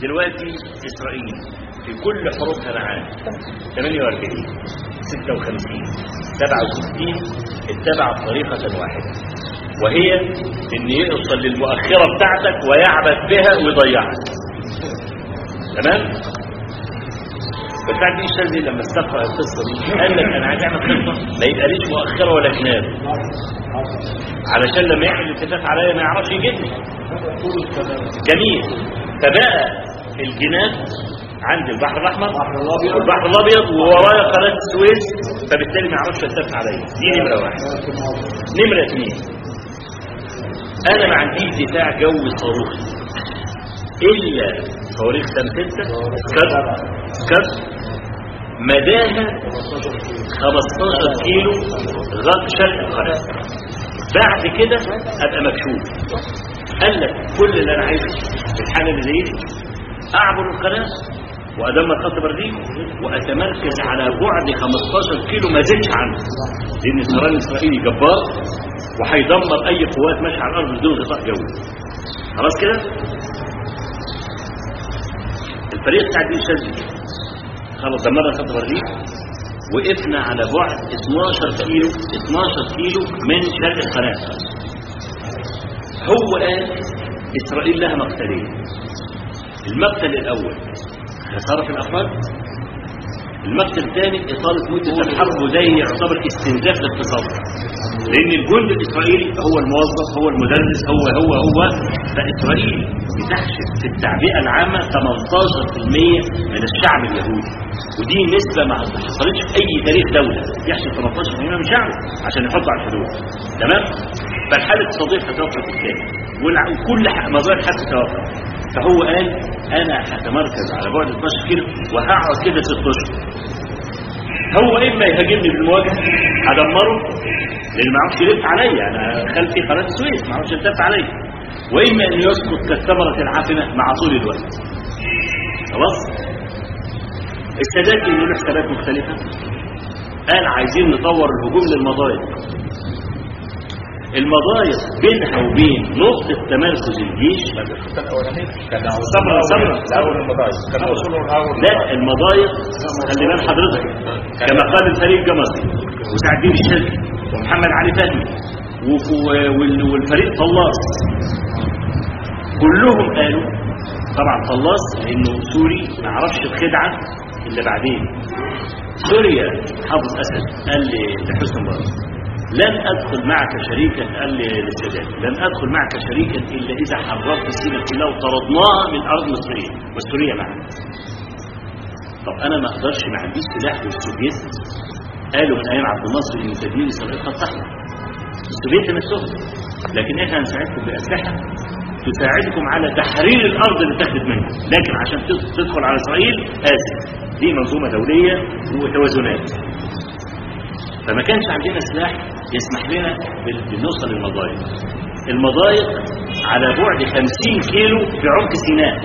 دلوقتي إسرائيل في كل حروبها معانا 48 56 67 اتبع طريقة واحدة وهي ان يوصل للمؤخرة بتاعتك ويعبث بها ويضيعك تمام بس عندي الشاذلي لما استقرأ القصة دي قال لك انا عايز اعمل خطة ما يبقى ليش مؤخرة ولا جناب علشان لما يعمل التفاف عليا ما يعرفش يجيبني جميل فبقى الجناب عند البحر الاحمر والبحر الابيض وورايا قناه السويس فبالتالي ما يعرفش يتفق عليا دي نمره واحد نمره اثنين انا ما عنديش دفاع جوي صاروخي الا صواريخ سام 6 كسر كسر مداها 15 كيلو غرب شرق القناه بعد كده ابقى مكشوف قال لك كل اللي انا عايزه في الحاله اللي زي دي اعبر القناه وادمر خط برلين واتمركز على بعد 15 كيلو ما زدش عنه لان الطيران الاسرائيلي جبار وهيدمر اي قوات ماشيه على الارض بدون غطاء جوي خلاص كده الفريق بتاع الدين الشاذلي خلاص دمرنا خط برلين وقفنا على بعد 12 كيلو 12 كيلو من شرق القناه هو قال اسرائيل لها مقتلين المقتل الاول خساره في الافراد المقتل الثاني اطاله مده الحرب وده يعتبر استنزاف للاقتصاد لان الجند الاسرائيلي هو الموظف هو المدرس هو هو هو فاسرائيل بتحشد في التعبئه العامه 18% من الشعب اليهودي ودي نسبه ما حصلتش في اي تاريخ دوله يحشد 18% من الشعب عشان يحطوا على الحدود تمام فالحاله الاقتصاديه هتتوقف بالتالي وكل مظاهر حتى تتوقف فهو قال انا هتمركز على بعد 12 كيلو وهقعد كده 6 اشهر هو اما يهاجمني بالمواجهه هدمره لان ما عرفش يلف عليا انا خلفي قناه السويس ما عرفش يلف عليا واما انه يسقط كالثمره العافنه مع طول الوقت خلاص السادات انه له حسابات مختلفه قال عايزين نطور الهجوم للمضايق المضايق بينها وبين نقطة تمركز الجيش الخطه الاولانيه كان صبرا صبرا الاول المضايق كان وصوله الاول لا المضايق خلي بال حضرتك كما قال الفريق جمصي وسعد الدين الشاذلي ومحمد علي فهمي وف- وال- والفريق طلاس كلهم قالوا طبعا طلاس لانه سوري ما عرفش الخدعه الا بعدين سوريا حافظ اسد قال لي لحسن مبارك لن ادخل معك شريكا قال لي للسادات لن ادخل معك شريكا الا اذا حررت سينا كلها وطردناها من ارض مصريه والسوريه معنا طب انا ما اقدرش ما عنديش سلاح والسوفيت قالوا من ايام عبد الناصر ان تدمير اسرائيل خط احمر السوفيت نفسهم لكن احنا هنساعدكم باسلحه تساعدكم على تحرير الارض اللي اتاخدت منها لكن عشان تد- تدخل على اسرائيل اسف دي منظومه دوليه وتوازنات فما كانش عندنا سلاح يسمح لنا بال- بنوصل للمضايق المضايق على بعد 50 كيلو في عمق سيناء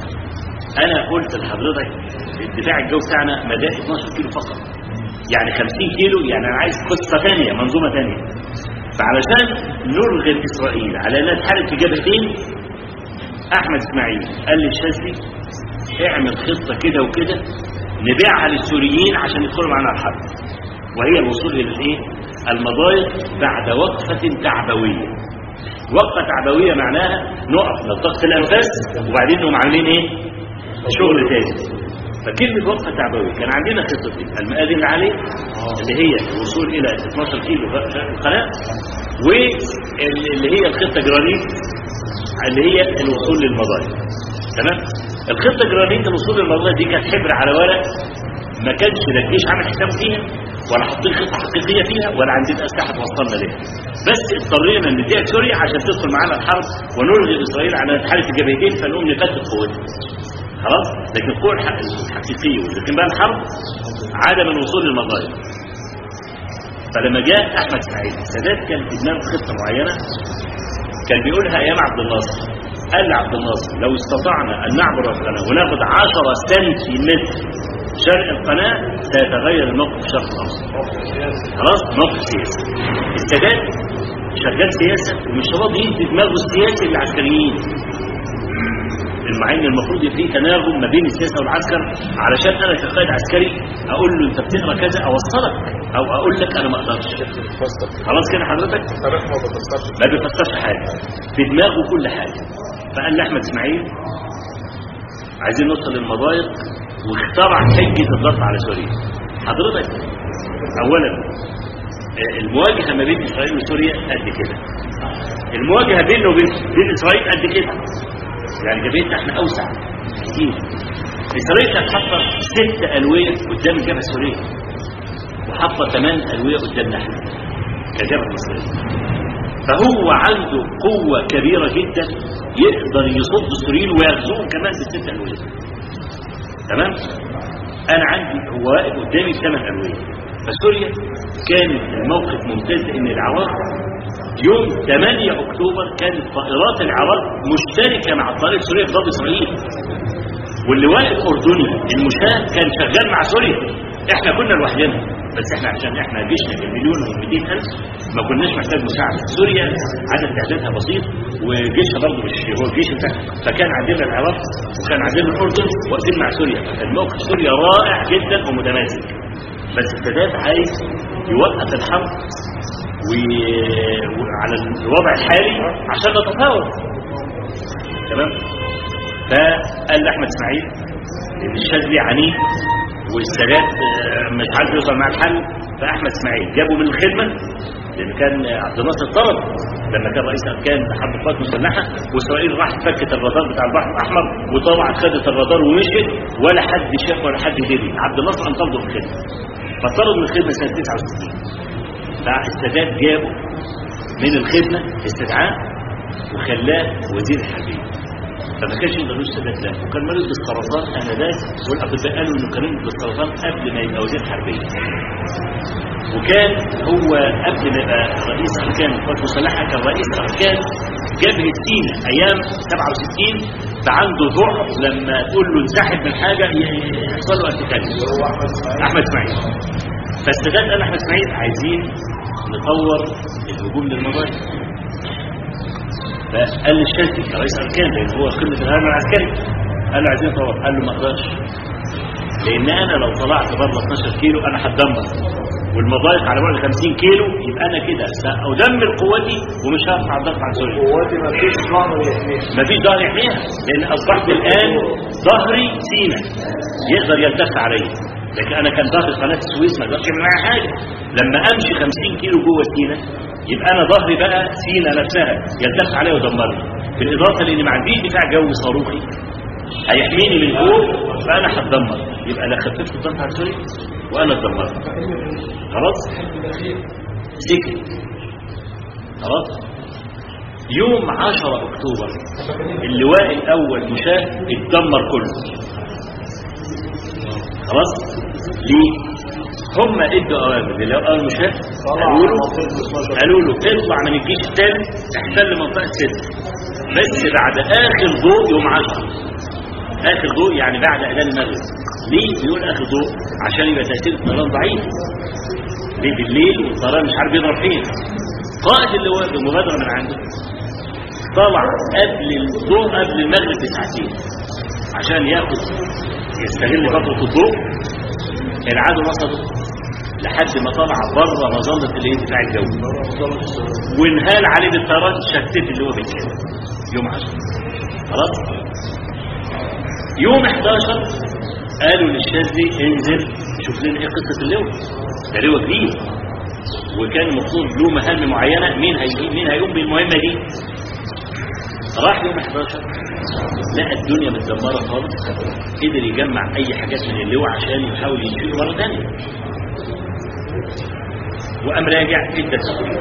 انا قلت لحضرتك الدفاع الجوي بتاعنا مداه 12 كيلو فقط يعني 50 كيلو يعني انا عايز قصه ثانيه منظومه ثانيه فعلشان نرغب اسرائيل على انها تحارب في جبهتين احمد اسماعيل قال للشاذلي اعمل خطه كده وكده نبيعها للسوريين عشان يدخلوا معانا الحرب وهي الوصول الى الايه المضايق بعد وقفه تعبويه وقفه تعبويه معناها نقف نلتقط الانفاس وبعدين نقوم عاملين ايه شغل تاني فكلمة وقفة تعبوية كان عندنا خطتين المآذن العالية اللي هي الوصول إلى 12 كيلو شرق القناة واللي هي الخطة جرانيت اللي هي الوصول للمضايق تمام الخطة جرانيت الوصول للمضايق دي كانت حبر على ورق ما كانش لا الجيش عامل حساب فيها ولا حاطين خطة حقيقية فيها ولا عندنا أسلحة توصلنا ليها بس اضطرينا نديها سوريا عشان تدخل معانا الحرب ونلغي إسرائيل على تحالف الجبهتين فنقوم نفتت قوتها خلاص لكن القوة الح- الحقيقية واللي بقى الحرب عدم الوصول للمضايق فلما جاء احمد سعيد السادات كان في دماغه خطه معينه كان بيقولها ايام عبد الناصر قال لعبد الناصر لو استطعنا ان نعبر القناه وناخد 10 سنتيمتر شرق القناه سيتغير الموقف في الشرق الاوسط خلاص موقف سياسي السادات شغال سياسه ومش راضي يدي دماغه السياسي للعسكريين مع ان المفروض يبقى في تناغم ما بين السياسه والعسكر علشان انا كقائد عسكري اقول له انت بتقرا كذا اوصلك او اقول لك انا ما اقدرش تفسر خلاص كده حضرتك التاريخ ما بتفسرش ما بيفسرش حاجه في دماغه كل حاجه فقال لاحمد اسماعيل عايزين نوصل للمضايق واخترع حجه الضغط على سوريا حضرتك اولا آه، المواجهه ما بين اسرائيل وسوريا قد كده المواجهه بينه وبين بين اسرائيل قد كده يعني جبهتنا احنا اوسع كتير اسرائيل كانت حاطه ست الويه قدام الجبهه السوريه وحاطه ثمان الويه قدامنا احنا كجبهه مصريه فهو عنده قوة كبيرة جدا يقدر يصد السوريين ويغزوهم كمان بالست ألوية تمام أنا عندي هو واقف قدامي بثمان ألوية فسوريا كان الموقف ممتاز لأن العراق يوم 8 أكتوبر كانت طائرات العراق مشتركة مع الطائرات السورية في ضد إسرائيل واللي واقف أردني المشاة كان شغال مع سوريا احنا كنا لوحدنا بس احنا عشان احنا جيشنا كان مليون و200 الف ما كناش محتاج مساعده سوريا عدد تعدادها بسيط وجيشها برضه مش هو الجيش بتاعها فكان عندنا العراق وكان عندنا الاردن واقفين مع سوريا الموقف سوريا رائع جدا ومتماسك بس السادات عايز يوقف الحرب و- وعلى الوضع الحالي عشان نتفاوض تمام فقال لاحمد اسماعيل ان الشاذلي عنيد والسادات آه، مش عارف يوصل مع الحل فاحمد اسماعيل جابه من الخدمه لان كان عبد الناصر طرد لما كان رئيس اركان حرب القوات المسلحه واسرائيل راحت فكت الرادار بتاع البحر الاحمر وطلعت خدت الرادار ومشيت ولا حد شاف ولا حد دري عبد الناصر قام طرده من الخدمه فطرد من الخدمه سنه 69 فالسادات جابه من الخدمه استدعاء وخلاه وزير الحربيه فما كانش يقدر يقول السادات لا وكان مريض بالسرطان انذاك والاطباء قالوا انه كان مريض بالسرطان قبل ما يبقى وزير حربيه وكان هو قبل ما يبقى رئيس اركان القوات المسلحه كان رئيس اركان جبهه سينا ايام 67 فعنده ضعف لما تقول له انسحب من حاجه يحصل له ارتكاز احمد اسماعيل فالسادات قال احمد اسماعيل عايزين نطور الهجوم للمضايق فقال للشاذلي كرئيس اركان لان هو قمه الهرم العسكري قال له عايزين نطور قال له ما اقدرش لان انا لو طلعت بره 12 كيلو انا هتدمر والمضايق على بعد 50 كيلو يبقى انا كده سادمر قوتي ومش هرفع الضغط عن سوريا قواتي ما فيش ظهر يحميها مفيش ظهر يحميها لان اصبحت الان ظهري سينا يقدر يلتف عليا لكن انا كان ظهري قناه السويس ما يقدرش يعمل معايا حاجه لما امشي 50 كيلو جوه سينا يبقى انا ظهري بقى سينا نفسها يلتف عليا ويدمرني بالاضافه لان ما عنديش دفاع جوي صاروخي هيحميني من فوق فانا هتدمر يبقى لا خففت الضغط على سوريا وانا اتدمرت خلاص سكت خلاص يوم 10 اكتوبر اللواء الاول مشاه اتدمر كله خلاص ليه هم ادوا اوامر للواء الاول مشاه قالوا له قالوا له اطلع من الجيش الثالث احتل منطقه 6 بس بعد اخر ضوء يوم 10 اخر ضوء يعني بعد اذان المغرب ليه بيقول اخر ضوء عشان يبقى تاثير الطيران ضعيف ليه بالليل والطيران مش عارف يضرب فين قائد اللواء بمبادره من عنده طلع قبل الضوء قبل المغرب بساعتين عشان ياخد يستغل فتره الضوء العدو وصل لحد ما طلع بره مظله الايه دفاع الجوي وانهال عليه بالطيران شتت اللي هو بالكامل يوم 10 خلاص يوم 11 قالوا للشاذلي انزل شوف لنا ايه قصه اللواء ده لواء كبير وكان المفروض له مهام معينه مين هي مين هيقوم بالمهمه دي راح يوم 11 لقى الدنيا متدمره خالص قدر يجمع اي حاجات من اللواء عشان يحاول ينشئه مره ثانيه وقام راجع ادى تسويق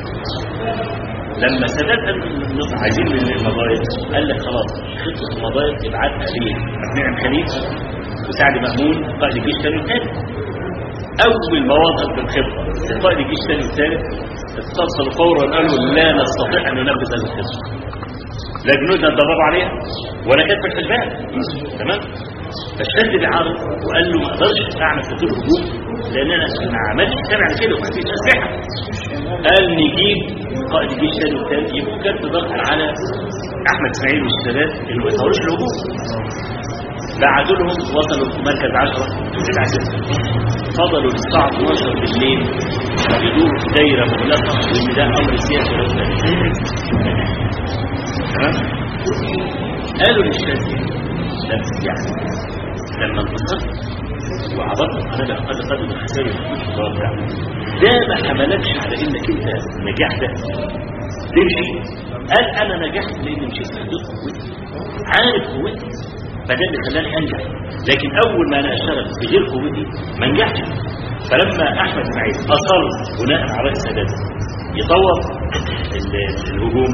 لما سادات قال له عايزين المضايق قال لك خلاص خطه المضايق ابعتها ليه عبد المنعم خليل وسعد مأمون قائد الجيش الثاني والثالث اول ما وصل بالخطه لقائد الجيش الثاني والثالث اتصلوا فورا قالوا لا نستطيع ان ننفذ هذه الخطه لا جنودنا اتدربوا عليها ولا كانت في الحسبان تمام فالشد بيعارض وقال له ما اقدرش اعمل خطوط هجوم لان انا ما عملتش سامع على كده وما فيش اسلحه قال نجيب قائد الجيش الثاني والثالث يبقوا كانت تدخل على احمد اسماعيل والسادات انه ما يطولوش الهجوم بعدوا لهم وصلوا في مركز 10 تسعة ستة فضلوا للساعة 12 بالليل يدوروا في دايرة مغلقة وإن ده أمر سياسي رسمي تمام قالوا للشاذلي بس يعني لما انتصرت وعبرت انا باقل قدر الخسائر في الواقع ده ما حملكش على انك انت نجحت تمشي قال انا نجحت لان مشيت في حدود قوتي عارف قوتي فده اللي خلاني انجح لكن اول ما انا اشتغل بغير قوتي ما نجحتش فلما احمد اسماعيل اصر بناء على راي السادات يطور ال- الهجوم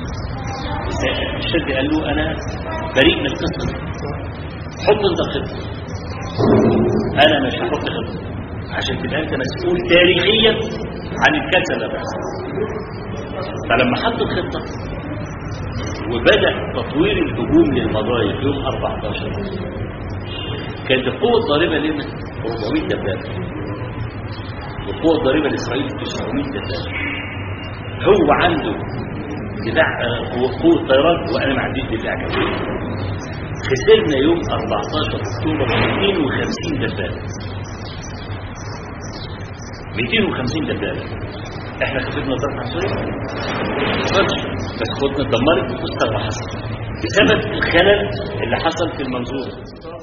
الشد قال له انا بريء من القصه دي حط انت خطه انا مش هحط خطه عشان تبقى انت مسؤول تاريخيا عن الكارثه اللي هتحصل فلما حط الخطه وبدا تطوير الهجوم للمضايق يوم 14 كانت القوه الضاربه لنا 400 دبابه والقوه الضاربه لاسرائيل 900 دبابه هو عنده دفاع آه، قوه طيران وانا ما عنديش دفاع كبير خسرنا يوم 14 اكتوبر 250 دبابه 250 دبابه احنا خسرنا ضرب عن سوريا ما حصلش. بس خدنا اتدمرت واستغرق حصل بسبب الخلل اللي حصل في المنظومه